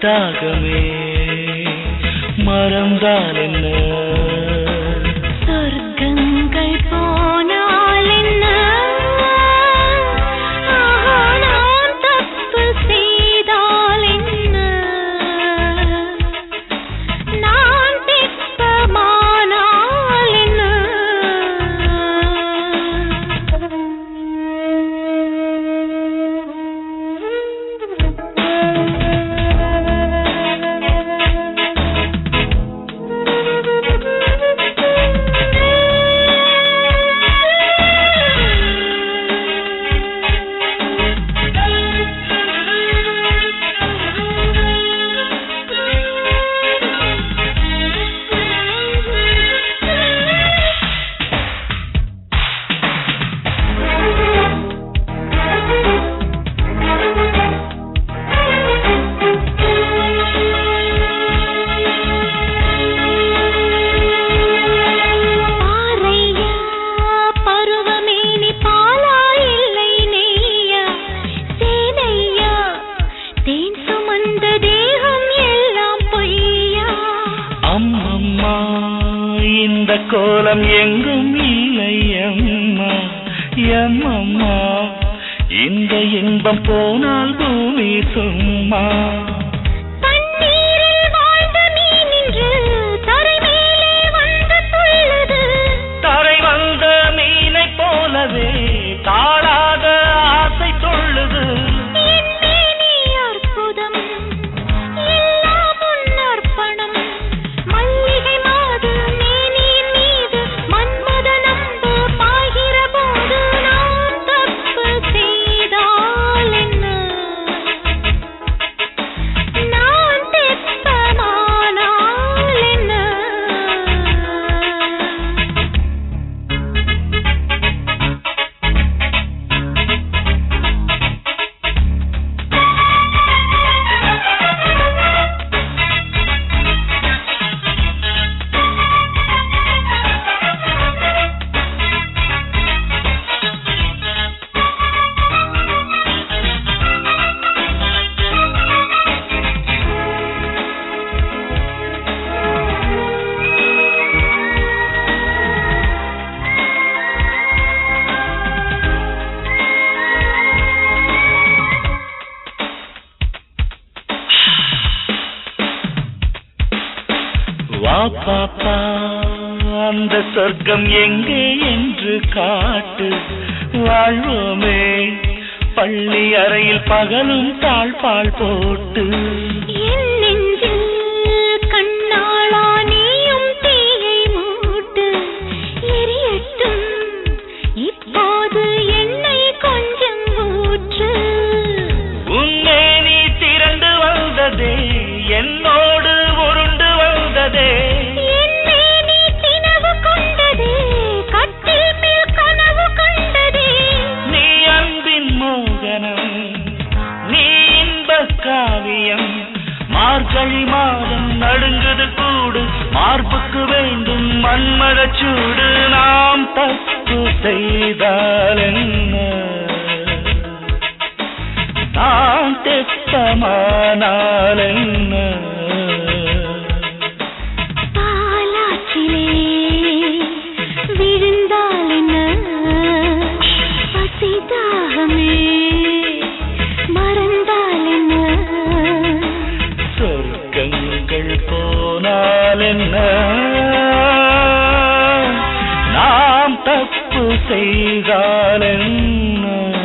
தாகமே மறந்தால் என்ன சொர்க்கங்கள் போனால் என்ன ஆஹா, நான் தப்பு செய்தால் என்ன நான் திட்டமானால் என்ன பாறையா பருவமேனி பாலா இல்லை நெய்யா சேனையா தேன் சுமந்த தேகம் எல்லாம் பொய்யா அம்மம்மா இந்த கோலம் எங்கும் இல்லை அம்மா எம்மம்மா இந்த இன்பம் போனால் பூமி சும்மா தண்ணீரில் வாழ்ந்த மீன் இன்று தரை மேலே வந்து துள்ளுது தரை வந்த மீனை போலவே தாழாத ஆசை தொள்ளுது என் மேனி அற்புதம் எல்லாம் உன் அர்ப்பணம் மல்லிகை மாது மேனியின் மீது மன்மத நம்பு பாய்கிற போது நான் தப்பு செய்தால் என்ன நான் திட்டமானால் என்ன வா பாப்பா அந்த சொர்க்கம் எங்கே என்று காட்டு வாழ்வோமே பள்ளி அறையில் பகலும் தாழ்பால் போட்டு என் நெஞ்சில் கண்ணாளா நீயும் தீயை மூட்டு எரியட்டும் இப்போது என்னை கொஞ்சம் ஊற்று உன்னே நீ திரண்டு வந்ததே என்னோடு உருண்டு வந்ததே என் மேனி தினவு கொண்டதே கட்டில் மேல் கனவு கண்டதே நீ அன்பின் மோகனம் நீ இன்ப காவியம் மார்கழி மாதம் நடுங்குது கூடு மார்புக்கு வேண்டும் மன்மதச் சூடு நாம் தப்பு செய்தால் என்ன நான் தெப்பமானால் என்ன பாலாற்றிலே விழுந்தால் என்ன பசி தாகமே மறந்தால் என்ன சொர்க்கங்கள் போனால் என்ன நாம் தப்பு செய்தால் என்ன